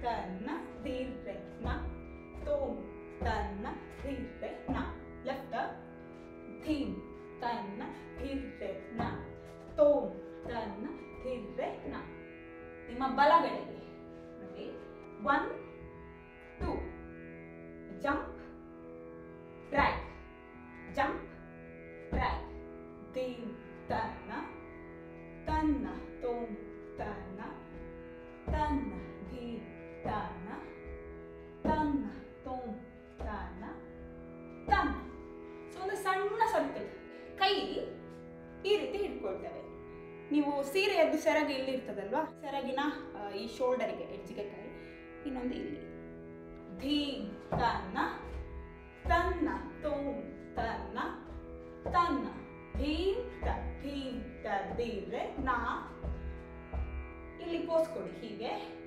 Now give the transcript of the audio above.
ತನ್ನ ಧೀರ್ರೆ ನ ತೋಂ ತನ್ನ ಧೀರ್ರೆ ನ ಲೆಫ್ಟ್ ಧೀಮ್ ತನ್ನ ಧೀರ್ರೆ ನ ತೋಂ ತನ್ನ ಧೀರ್ರೆ ನ ನಿಮ್ಮ ಬಲಗಡೆಗೆ ನೋಡಿ one two jump drag jump drag ಧೀಮ್ ತನ್ನ ತನ್ನ ತೋಂ ತನ್ನ ತನ್ನ ಧೀಮ್ ತನ್ನ ತನ್ನ ತೋಂ ತನ್ನ ತನ್ನ ಸೊ ಒಂದು ಸಣ್ಣ ಸರ್ಕಲ್ ಕೈ ಈ ರೀತಿ ಹಿಡ್ಕೊಳ್ತೇವೆ ನೀವು ಸೀರೆಯದ್ದು ಸೆರಗು ಇಲ್ಲಿ ಇರ್ತದಲ್ವಾ ಸೆರಗಿನ ಆ, ಈ ಶೋಲ್ಡರ್ಗೆ ಎಡ್ಜಿಗೆ ಕೈ ಇನ್ನೊಂದು ಇಲ್ಲಿ ಧೀಮ್ ತನ್ನ ತನ್ನ ತೋಂ ತನ್ನ ತನ್ನ ಧೀಮ್ ತ ಧೀಮ್ ತ ಧೀರೆ ನಾ ಇಲ್ಲಿ ಪೋಸ್ ಕೊಡಿ ಹೀಗೆ